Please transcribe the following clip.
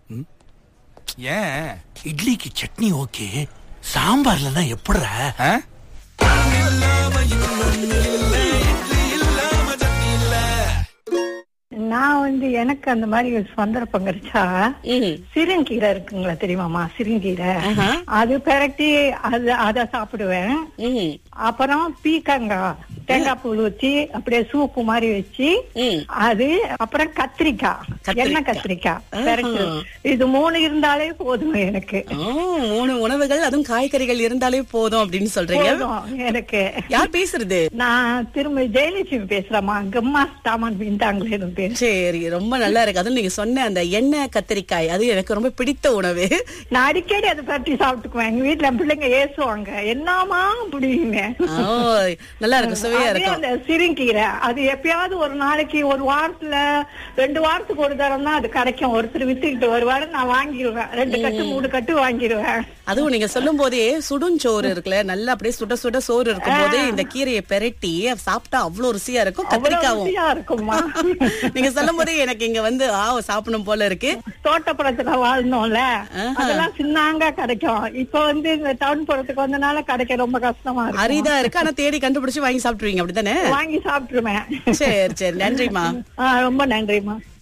ஏன் இட்லிக்கு சட்னி ஓகே சாம்பார்ல தான் எப்படிடா ஆ? நான் வந்து எனக்கு அந்த மாதிரி ஒரு சந்தர்ப்பம் கிடைச்சா சிறுங்கீரை இருக்குங்களா தெரியுமாமா சிறுங்கீரை அது பெரட்டி அது அத சாப்பிடுவேன் ம் அப்புறம் பீக்கங்காய் தேங்காய் பூ வச்சு அப்படியே சூப்பு மாதிரி வச்சு ம். அது அப்புறம் கத்திரிக்காய் கத்திரிக்காய். எண்ணெய் கத்திரிக்காய் பெரட்டு இது மூணு இருந்தாலே போதும் எனக்கு ஆ, மூணு உணவுகள் அதுவும் காய்கறிகள் இருந்தாலே போதும் அப்படின்னு சொல்றீங்க போதும் எனக்கு யார் பேசுறது நான் திரும்ப ஜெயலட்சுமி பேசுறேம்மா கம்மா சாமான் பிந்தாங்களே பேர் சரி ரொம்ப நல்லா இருக்கு அதுவும் நீங்க சொன்ன அந்த எண்ணெய் கத்திரிக்காய் அது எனக்கு ரொம்ப பிடித்த உணவு நான் அடிக்கடி அதை பரட்டி சாப்பிட்டுக்குவேன் எங்க வீட்டுல என் பிள்ளைங்க ஏசுவாங்க என்னமா அப்படின்னு ஓ, நல்லா இருக்கும் சுவையா அதே இருக்கும் அந்த சிறுங்கீரை அது எப்பயாவது ஒரு நாளைக்கு ஒரு வாரத்துல ரெண்டு வாரத்துக்கு ஒரு தரம் தான் அது கிடைக்கும் ஒருத்தர் வித்துக்கிட்டு ஒரு வாரம் நான் வாங்கிடுவேன் ரெண்டு கட்டு மூணு கட்டு வாங்கிடுவேன் அதுவும் நீங்க சொல்லும் போதே சுடுஞ்சோறு இருக்குல்ல நல்லா அப்படியே சுட சுட சோறு இருக்கும் போதே இந்த கீரையை பெரட்டி சாப்பிட்டா அவ்வளவு ருசியா இருக்கும் அவ்வளவு கத்திரிக்காவும் ருசியா இருக்குமா நீங்க சொல்லும் போதே எனக்கு இங்க வந்து ஆ சாப்பிடணும் போல இருக்கு தோட்டப்புறத்துல வாழ்ந்தோம்ல அதெல்லாம் சின்னாங்க கிடைக்கும் இப்ப வந்து இந்த டவுன் புறத்துக்கு வந்தனால கிடைக்க ரொம்ப கஷ்டமா இருக்கு அரிதா இருக்கு ஆனா தேடி கண்டுபிடிச்சு வாங்கி சாப்பிட்டுருவீங்க அப்படித்தானே வாங்கி சாப்பிட்டுருவேன் சரி சரி நன்றிமா ஆ, ரொம்ப நன்றிமா